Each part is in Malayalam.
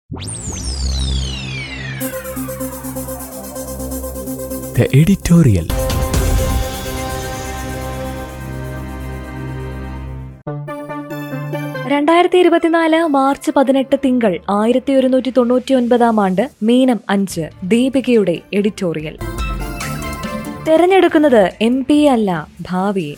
The editorial. രണ്ടായിരത്തി ഇരുപത്തിനാല് മാർച്ച് പതിനെട്ട് തിങ്കൾ ആയിരത്തി ഒരുന്നൂറ്റി തൊണ്ണൂറ്റി ഒൻപതാം ആണ്ട് മീനം അഞ്ച് ദീപികയുടെ എഡിറ്റോറിയൽ തെരഞ്ഞെടുക്കുന്നത് എം പി അല്ല ഭാവിയെ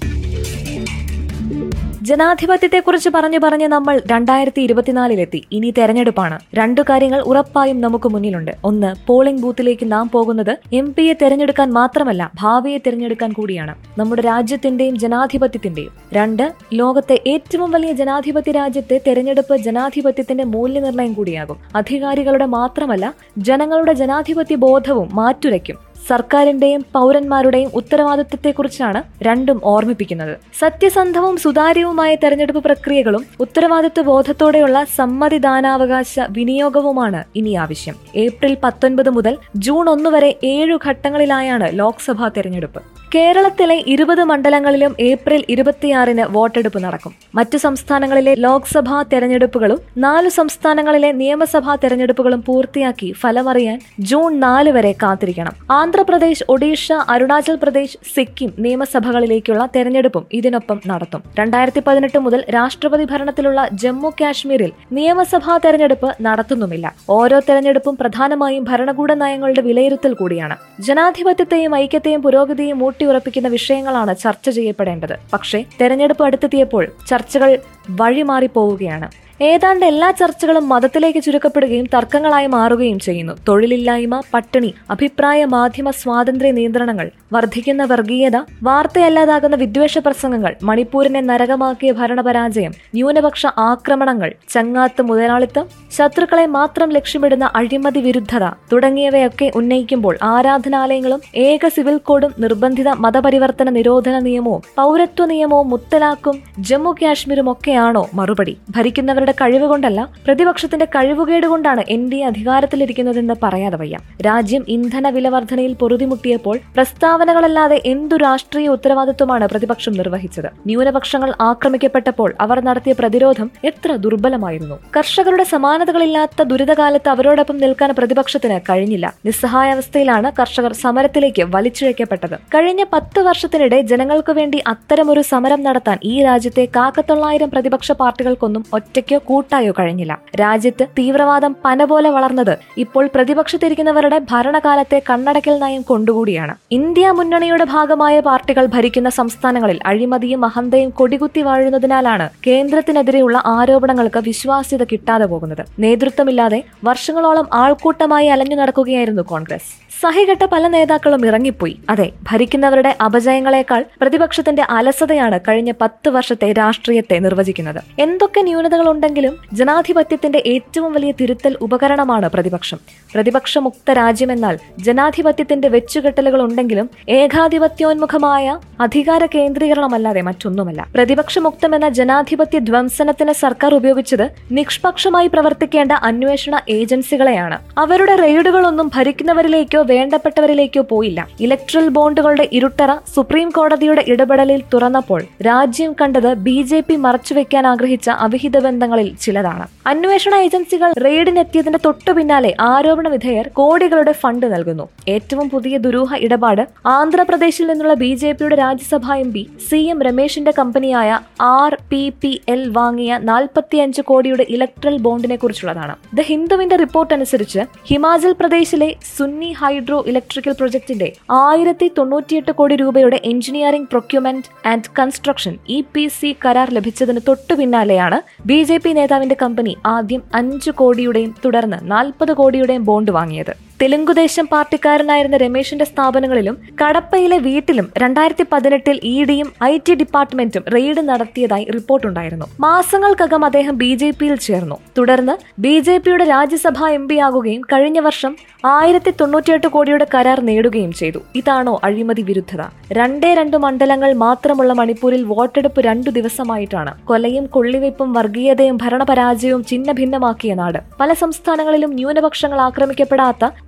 ജനാധിപത്യത്തെക്കുറിച്ച് പറഞ്ഞു പറഞ്ഞ് നമ്മൾ രണ്ടായിരത്തി ഇരുപത്തിനാലിലെത്തി ഇനി തെരഞ്ഞെടുപ്പാണ് രണ്ടു കാര്യങ്ങൾ ഉറപ്പായും നമുക്ക് മുന്നിലുണ്ട് ഒന്ന് പോളിംഗ് ബൂത്തിലേക്ക് നാം പോകുന്നത് എം പിയെ തെരഞ്ഞെടുക്കാൻ മാത്രമല്ല ഭാവിയെ തെരഞ്ഞെടുക്കാൻ കൂടിയാണ് നമ്മുടെ രാജ്യത്തിന്റെയും ജനാധിപത്യത്തിന്റെയും രണ്ട് ലോകത്തെ ഏറ്റവും വലിയ ജനാധിപത്യ രാജ്യത്തെ തെരഞ്ഞെടുപ്പ് ജനാധിപത്യത്തിന്റെ മൂല്യനിർണ്ണയം കൂടിയാകും അധികാരികളുടെ മാത്രമല്ല ജനങ്ങളുടെ ജനാധിപത്യ ബോധവും മാറ്റുരയ്ക്കും സർക്കാരിന്റെയും പൗരന്മാരുടെയും ഉത്തരവാദിത്വത്തെക്കുറിച്ചാണ് രണ്ടും ഓർമ്മിപ്പിക്കുന്നത് സത്യസന്ധവും സുതാര്യവുമായ തെരഞ്ഞെടുപ്പ് പ്രക്രിയകളും ഉത്തരവാദിത്വ ബോധത്തോടെയുള്ള സമ്മതിദാനാവകാശ വിനിയോഗവുമാണ് ഇനി ആവശ്യം ഏപ്രിൽ പത്തൊൻപത് മുതൽ ജൂൺ ഒന്ന് വരെ ഏഴു ഘട്ടങ്ങളിലായാണ് ലോക്സഭാ തെരഞ്ഞെടുപ്പ് കേരളത്തിലെ ഇരുപത് മണ്ഡലങ്ങളിലും ഏപ്രിൽ ഇരുപത്തിയാറിന് വോട്ടെടുപ്പ് നടക്കും മറ്റു സംസ്ഥാനങ്ങളിലെ ലോക്സഭാ തെരഞ്ഞെടുപ്പുകളും നാലു സംസ്ഥാനങ്ങളിലെ നിയമസഭാ തെരഞ്ഞെടുപ്പുകളും പൂർത്തിയാക്കി ഫലമറിയാൻ ജൂൺ നാല് വരെ കാത്തിരിക്കണം ആന്ധ്രാപ്രദേശ് ഒഡീഷ അരുണാചൽ പ്രദേശ് സിക്കിം നിയമസഭകളിലേക്കുള്ള തെരഞ്ഞെടുപ്പും ഇതിനൊപ്പം നടത്തും രണ്ടായിരത്തി പതിനെട്ട് മുതൽ രാഷ്ട്രപതി ഭരണത്തിലുള്ള ജമ്മു കാശ്മീരിൽ നിയമസഭാ തെരഞ്ഞെടുപ്പ് നടത്തുന്നുമില്ല ഓരോ തെരഞ്ഞെടുപ്പും പ്രധാനമായും ഭരണകൂട നയങ്ങളുടെ വിലയിരുത്തൽ കൂടിയാണ് ജനാധിപത്യത്തെയും ഐക്യത്തെയും പുരോഗതിയും ഊട്ടിയുറപ്പിക്കുന്ന വിഷയങ്ങളാണ് ചർച്ച ചെയ്യപ്പെടേണ്ടത് പക്ഷേ തെരഞ്ഞെടുപ്പ് അടുത്തെത്തിയപ്പോൾ ചർച്ചകൾ വഴിമാറിപ്പോവുകയാണ് ഏതാണ്ട് എല്ലാ ചർച്ചകളും മതത്തിലേക്ക് ചുരുക്കപ്പെടുകയും തർക്കങ്ങളായി മാറുകയും ചെയ്യുന്നു തൊഴിലില്ലായ്മ പട്ടിണി അഭിപ്രായ മാധ്യമ സ്വാതന്ത്ര്യ നിയന്ത്രണങ്ങൾ വർദ്ധിക്കുന്ന വർഗീയത വാർത്തയല്ലാതാകുന്ന വിദ്വേഷ പ്രസംഗങ്ങൾ മണിപ്പൂരിനെ നരകമാക്കിയ ഭരണപരാജയം ന്യൂനപക്ഷ ആക്രമണങ്ങൾ ചങ്ങാത്ത് മുതലാളിത്തം ശത്രുക്കളെ മാത്രം ലക്ഷ്യമിടുന്ന അഴിമതി വിരുദ്ധത തുടങ്ങിയവയൊക്കെ ഉന്നയിക്കുമ്പോൾ ആരാധനാലയങ്ങളും ഏക സിവിൽ കോഡും നിർബന്ധിത മതപരിവർത്തന നിരോധന നിയമവും പൗരത്വ നിയമവും മുത്തലാക്കും ജമ്മു കാശ്മീരും ഒക്കെയാണോ മറുപടി ഭരിക്കുന്നവരുടെ കഴിവ് കൊണ്ടല്ല പ്രതിപക്ഷത്തിന്റെ കഴിവുകേട് കൊണ്ടാണ് എൻ ഡി എ അധികാരത്തിലിരിക്കുന്നതെന്ന് പറയാതെ വയ്യ രാജ്യം ഇന്ധന വില വർധനയിൽ പൊറുതിമുട്ടിയപ്പോൾ പ്രസ്താവനകളല്ലാതെ എന്തു രാഷ്ട്രീയ ഉത്തരവാദിത്വമാണ് പ്രതിപക്ഷം നിർവഹിച്ചത് ന്യൂനപക്ഷങ്ങൾ ആക്രമിക്കപ്പെട്ടപ്പോൾ അവർ നടത്തിയ പ്രതിരോധം എത്ര ദുർബലമായിരുന്നു കർഷകരുടെ സമാനതകളില്ലാത്ത ദുരിതകാലത്ത് അവരോടൊപ്പം നിൽക്കാൻ പ്രതിപക്ഷത്തിന് കഴിഞ്ഞില്ല നിസ്സഹായാവസ്ഥയിലാണ് കർഷകർ സമരത്തിലേക്ക് വലിച്ചിഴക്കപ്പെട്ടത് കഴിഞ്ഞ പത്ത് വർഷത്തിനിടെ ജനങ്ങൾക്ക് വേണ്ടി അത്തരമൊരു സമരം നടത്താൻ ഈ രാജ്യത്തെ കാക്കത്തൊള്ളായിരം പ്രതിപക്ഷ പാർട്ടികൾക്കൊന്നും ഒറ്റയ്ക്കോ കൂട്ടായോ കഴിഞ്ഞില്ല രാജ്യത്ത് തീവ്രവാദം പന പോലെ വളർന്നത് ഇപ്പോൾ പ്രതിപക്ഷത്തിരിക്കുന്നവരുടെ ഭരണകാലത്തെ കണ്ണടക്കൽ നയം കൊണ്ടുകൂടിയാണ് ഇന്ത്യ മുന്നണിയുടെ ഭാഗമായ പാർട്ടികൾ ഭരിക്കുന്ന സംസ്ഥാനങ്ങളിൽ അഴിമതിയും അഹന്തയും കൊടികുത്തി വാഴുന്നതിനാലാണ് കേന്ദ്രത്തിനെതിരെയുള്ള ആരോപണങ്ങൾക്ക് വിശ്വാസ്യത കിട്ടാതെ പോകുന്നത് നേതൃത്വമില്ലാതെ വർഷങ്ങളോളം ആൾക്കൂട്ടമായി അലഞ്ഞു നടക്കുകയായിരുന്നു കോൺഗ്രസ് സഹികെട്ട പല നേതാക്കളും ഇറങ്ങിപ്പോയി അതെ ഭരിക്കുന്നവരുടെ അപജയങ്ങളെക്കാൾ പ്രതിപക്ഷത്തിന്റെ അലസതയാണ് കഴിഞ്ഞ പത്ത് വർഷത്തെ രാഷ്ട്രീയത്തെ നിർവചിക്കുന്നത് എന്തൊക്കെ ന്യൂനതകളുണ്ടെങ്കിലും ജനാധിപത്യത്തിന്റെ ഏറ്റവും വലിയ തിരുത്തൽ ഉപകരണമാണ് പ്രതിപക്ഷം പ്രതിപക്ഷമുക്ത രാജ്യമെന്നാൽ ജനാധിപത്യത്തിന്റെ വെച്ചുകെട്ടലുകൾ ഉണ്ടെങ്കിലും ഏകാധിപത്യോന്മുഖമായ അധികാര കേന്ദ്രീകരണമല്ലാതെ മറ്റൊന്നുമല്ല പ്രതിപക്ഷമുക്തം എന്ന ജനാധിപത്യ ധ്വംസനത്തിന് സർക്കാർ ഉപയോഗിച്ചത് നിഷ്പക്ഷമായി പ്രവർത്തിക്കേണ്ട അന്വേഷണ ഏജൻസികളെയാണ് അവരുടെ റെയ്ഡുകളൊന്നും ഭരിക്കുന്നവരിലേക്കോ വേണ്ടപ്പെട്ടവരിലേക്കോ പോയില്ല ഇലക്ട്രൽ ബോണ്ടുകളുടെ ഇരുട്ടറ സുപ്രീം കോടതിയുടെ ഇടപെടലിൽ തുറന്നപ്പോൾ രാജ്യം കണ്ടത് ബി ജെ പി മറച്ചുവെക്കാൻ ആഗ്രഹിച്ച അവിഹിത ബന്ധങ്ങളിൽ ചിലതാണ് അന്വേഷണ ഏജൻസികൾ റെയ്ഡിനെത്തിയതിന്റെ തൊട്ടു പിന്നാലെ ആരോപണ വിധേയർ കോടികളുടെ ഫണ്ട് നൽകുന്നു ഏറ്റവും പുതിയ ദുരൂഹ ഇടപാട് ആന്ധ്രാപ്രദേശിൽ നിന്നുള്ള ബി ജെ പിയുടെ Rajya Sabha M P C M രമേശിന്റെ കമ്പനിയായ ആർ പി പി എൽ വാങ്ങിയ നാൽപ്പത്തിയഞ്ച് കോടിയുടെ ഇലക്ട്രൽ ബോണ്ടിനെ കുറിച്ചുള്ളതാണ് ദ ഹിന്ദുവിന്റെ റിപ്പോർട്ട് അനുസരിച്ച് ഹിമാചൽ പ്രദേശിലെ സുന്നി ഹൈഡ്രോ ഇലക്ട്രിക്കൽ പ്രൊജക്ടിന്റെ ആയിരത്തി തൊണ്ണൂറ്റിയെട്ട് കോടി രൂപയുടെ engineering procurement and construction E P C കരാർ ലഭിച്ചതിന് തൊട്ടു പിന്നാലെയാണ് ബി ജെ പി നേതാവിന്റെ കമ്പനി ആദ്യം അഞ്ച് കോടിയുടെയും തുടർന്ന് നാൽപ്പത് കോടിയുടെയും ബോണ്ട് വാങ്ങിയത് തെലുങ്കുദേശം പാർട്ടിക്കാരനായിരുന്ന രമേശിന്റെ സ്ഥാപനങ്ങളിലും കടപ്പയിലെ വീട്ടിലും രണ്ടായിരത്തി പതിനെട്ടിൽ ഇ ഡിയും ഐ ടി ഡിപ്പാർട്ട്മെന്റും റെയ്ഡ് നടത്തിയതായി റിപ്പോർട്ടുണ്ടായിരുന്നു മാസങ്ങൾക്കകം അദ്ദേഹം ബി ജെ പിയിൽ ചേർന്നു തുടർന്ന് ബി ജെ പിയുടെ രാജ്യസഭാ എം പി ആകുകയും കഴിഞ്ഞ വർഷം ആയിരത്തി തൊണ്ണൂറ്റിയെട്ട് കോടിയുടെ കരാർ നേടുകയും ചെയ്തു ഇതാണോ അഴിമതി വിരുദ്ധത രണ്ടേ രണ്ട് മണ്ഡലങ്ങൾ മാത്രമുള്ള മണിപ്പൂരിൽ വോട്ടെടുപ്പ് രണ്ടു ദിവസമായിട്ടാണ് കൊലയും കൊള്ളിവയ്പും വർഗീയതയും ഭരണപരാജയവും ചിഹ്ന ഭിന്നമാക്കിയ നാട് പല സംസ്ഥാനങ്ങളിലും ന്യൂനപക്ഷങ്ങൾ ആക്രമിക്കപ്പെടാത്ത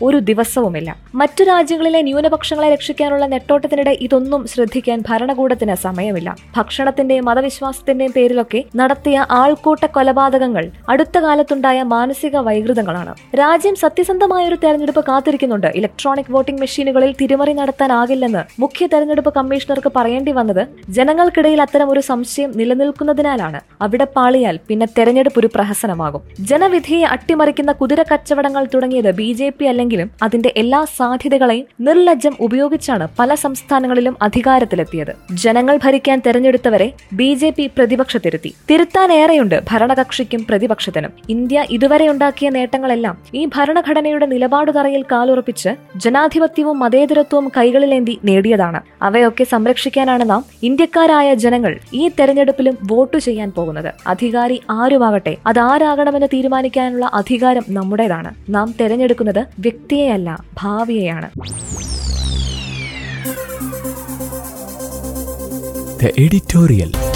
ഒരു ദിവസവുമില്ല മറ്റു രാജ്യങ്ങളിലെ ന്യൂനപക്ഷങ്ങളെ രക്ഷിക്കാനുള്ള നെട്ടോട്ടത്തിനിടെ ഇതൊന്നും ശ്രദ്ധിക്കാൻ ഭരണകൂടത്തിന് സമയമില്ല ഭക്ഷണത്തിന്റെയും മതവിശ്വാസത്തിന്റെയും പേരിലൊക്കെ നടത്തിയ ആൾക്കൂട്ട കൊലപാതകങ്ങൾ അടുത്ത കാലത്തുണ്ടായ മാനസിക വൈകൃതങ്ങളാണ് രാജ്യം സത്യസന്ധമായ ഒരു തെരഞ്ഞെടുപ്പ് കാത്തിരിക്കുന്നുണ്ട് ഇലക്ട്രോണിക് വോട്ടിംഗ് മെഷീനുകളിൽ തിരിമറി നടത്താനാകില്ലെന്ന് മുഖ്യ തെരഞ്ഞെടുപ്പ് കമ്മീഷണർക്ക് പറയേണ്ടി വന്നത് ജനങ്ങൾക്കിടയിൽ അത്തരം ഒരു സംശയം നിലനിൽക്കുന്നതിനാലാണ് അവിടെ പാളിയാൽ പിന്നെ തെരഞ്ഞെടുപ്പ് ഒരു പ്രഹസനമാകും ജനവിധിയെ അട്ടിമറിക്കുന്ന കുതിര കച്ചവടങ്ങൾ തുടങ്ങിയത് ബി ജെ പി അല്ലെങ്കിലും അതിന്റെ എല്ലാ സാധ്യതകളെയും നിർലജ്ജം ഉപയോഗിച്ചാണ് പല സംസ്ഥാനങ്ങളിലും അധികാരത്തിലെത്തിയത് ജനങ്ങൾ ഭരിക്കാൻ തെരഞ്ഞെടുത്തവരെ ബി ജെ പി പ്രതിപക്ഷത്തിരുത്തി തിരുത്താനേറെയുണ്ട് ഭരണകക്ഷിക്കും പ്രതിപക്ഷത്തിനും ഇന്ത്യ ഇതുവരെ ഉണ്ടാക്കിയ നേട്ടങ്ങളെല്ലാം ഈ ഭരണഘടനയുടെ നിലപാടുതറയിൽ കാലുറപ്പിച്ച് ജനാധിപത്യവും മതേതരത്വവും കൈകളിലേന്തി നേടിയതാണ് അവയൊക്കെ സംരക്ഷിക്കാനാണ് നാം ഇന്ത്യക്കാരായ ജനങ്ങൾ ഈ തെരഞ്ഞെടുപ്പിലും വോട്ട് ചെയ്യാൻ പോകുന്നത് അധികാരി ആരുമാകട്ടെ അതാരാകണമെന്ന് തീരുമാനിക്കാനുള്ള അധികാരം നമ്മുടേതാണ് നാം തെരഞ്ഞെടുക്കുന്നത് വ്യക്തിയെയല്ല ഭാവിയെയാണ് The editorial.